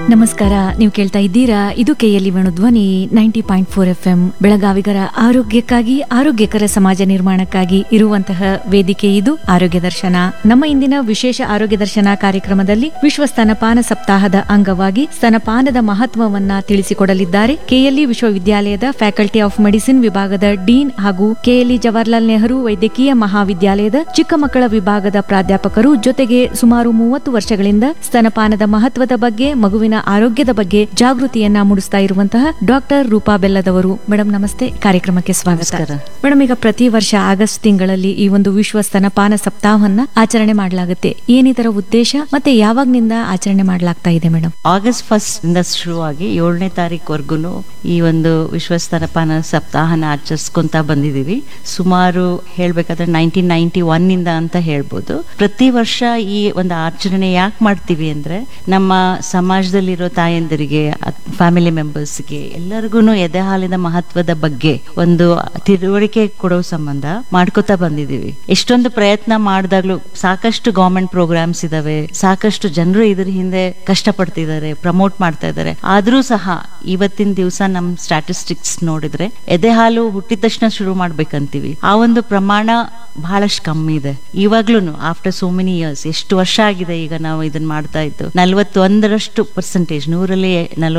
ನಮಸ್ಕಾರ ನೀವು ಕೇಳ್ತಾ ಇದ್ದೀರಾ ಇದು KLE Venu Dhwani ninety point four F M ಬೆಳಗಾವಿಗರ ಆರೋಗ್ಯಕ್ಕಾಗಿ ಆರೋಗ್ಯಕರ ಸಮಾಜ ನಿರ್ಮಾಣಕ್ಕಾಗಿ ಇರುವಂತಹ ವೇದಿಕೆ ಇದು ಆರೋಗ್ಯ ದರ್ಶನ ನಮ್ಮ ಇಂದಿನ ವಿಶೇಷ ಆರೋಗ್ಯ ದರ್ಶನ ಕಾರ್ಯಕ್ರಮದಲ್ಲಿ ವಿಶ್ವ ಸ್ತನಪಾನ ಸಪ್ತಾಹದ ಅಂಗವಾಗಿ ಸ್ತನಪಾನದ ಮಹತ್ವವನ್ನ ತಿಳಿಸಿಕೊಡಲಿದ್ದಾರೆ ಕೆಎಲ್ಇ ವಿಶ್ವವಿದ್ಯಾಲಯದ ಫ್ಯಾಕಲ್ಟಿ ಆಫ್ ಮೆಡಿಸಿನ್ ವಿಭಾಗದ ಡೀನ್ ಹಾಗೂ ಕೆಎಲ್ಇ ಜವಾಹರ್ಲಾಲ್ ನೆಹರು ವೈದ್ಯಕೀಯ ಮಹಾವಿದ್ಯಾಲಯದ ಚಿಕ್ಕ ಮಕ್ಕಳ ವಿಭಾಗದ ಪ್ರಾಧ್ಯಾಪಕರು ಜೊತೆಗೆ ಸುಮಾರು ಮೂವತ್ತು ವರ್ಷಗಳಿಂದ ಸ್ತನಪಾನದ ಮಹತ್ವದ ಬಗ್ಗೆ ಮಗುವಿನ ಆರೋಗ್ಯದ ಬಗ್ಗೆ ಜಾಗೃತಿಯನ್ನ ಮೂಡಿಸ್ತಾ ಇರುವಂತಹ ಡಾಕ್ಟರ್ ರೂಪಾ ಬೆಲ್ಲದವರು ಮೇಡಮ್ ನಮಸ್ತೆ ಕಾರ್ಯಕ್ರಮಕ್ಕೆ ಸ್ವಾಗತ ನಮಸ್ಕಾರ. ಮೇಡಮ್ ಈಗ ಪ್ರತಿ ವರ್ಷ ಆಗಸ್ಟ್ ತಿಂಗಳಲ್ಲಿ ಈ ಒಂದು ವಿಶ್ವ ಸ್ತನಪಾನ ಸಪ್ತಾಹವನ್ನ ಆಚರಣೆ ಮಾಡಲಾಗುತ್ತೆ ಏನಿದರ ಉದ್ದೇಶ ಮತ್ತೆ ಯಾವಾಗ್ನಿಂದ ಆಚರಣೆ ಮಾಡಲಾಗ್ತಾ ಇದೆ ಮೇಡಮ್ ಆಗಸ್ಟ್ ಫಸ್ಟ್ ಇಂದ ಶುರುವಾಗಿ ಏಳನೇ ತಾರೀಕುವರೆಗೂ ಈ ಒಂದು ವಿಶ್ವ ಸ್ತನಪಾನ ಸಪ್ತಾಹನ ಆಚರಿಸ್ಕೊಂತ ಬಂದಿದೀವಿ ಸುಮಾರು ಹೇಳ್ಬೇಕಾದ್ರೆ ನೈನ್ಟೀನ್ ನೈನ್ಟಿ ಒನ್ ಇಂದ ಅಂತ ಹೇಳ್ಬೋದು ಪ್ರತಿ ವರ್ಷ ಈ ಒಂದು ಆಚರಣೆ ಯಾಕೆ ಮಾಡ್ತೀವಿ ಅಂದ್ರೆ ನಮ್ಮ ಸಮಾಜದಲ್ಲಿರೋ ತಾಯಂದಿರಿಗೆ ಫ್ಯಾಮಿಲಿ ಮೆಂಬರ್ಸ್ಗೆ ಎಲ್ಲರಿಗೂ ಎದೆ ಹಾಲಿನ ಮಹತ್ವದ ಬಗ್ಗೆ ಒಂದು ತಿಳುವಳಿಕೆ ಕೊಡೋ ಸಂಬಂಧ ಮಾಡ್ಕೋತಾ ಬಂದಿದೀವಿ ಎಷ್ಟೊಂದು ಪ್ರಯತ್ನ ಮಾಡಿದಾಗ್ಲೂ ಸಾಕಷ್ಟು ಗೌರ್ಮೆಂಟ್ ಪ್ರೋಗ್ರಾಮ್ಸ್ ಇದಾವೆ ಸಾಕಷ್ಟು ಜನರು ಇದ್ರ ಹಿಂದೆ ಕಷ್ಟಪಡ್ತಿದ್ದಾರೆ ಪ್ರಮೋಟ್ ಮಾಡ್ತಾ ಇದ್ದಾರೆ ಆದ್ರೂ ಸಹ ಇವತ್ತಿನ ದಿವಸ ನಮ್ ಸ್ಟ್ಯಾಟಿಸ್ಟಿಕ್ಸ್ ನೋಡಿದ್ರೆ ಎದೆ ಹಾಲು ಹುಟ್ಟಿದ ತಕ್ಷಣ ಶುರು ಮಾಡ್ಬೇಕಂತೀವಿ ಆ ಒಂದು ಪ್ರಮಾಣ ಬಹಳಷ್ಟು ಕಮ್ಮಿ ಇದೆ ಇವಾಗ್ಲೂ ಆಫ್ಟರ್ ಸೋ ಮೆನಿ ಇಯರ್ಸ್ ಎಷ್ಟು ವರ್ಷ ಆಗಿದೆ ಈಗ ನಾವು ಇದನ್ನ ಮಾಡ್ತಾ ಇದ್ದು ನಲ್ವತ್ತೊಂದರಷ್ಟು ಪರ್ಸೆಂಟೇಜ್ ನೂರಲ್ಲಿ ನಲ್ವತ್ತು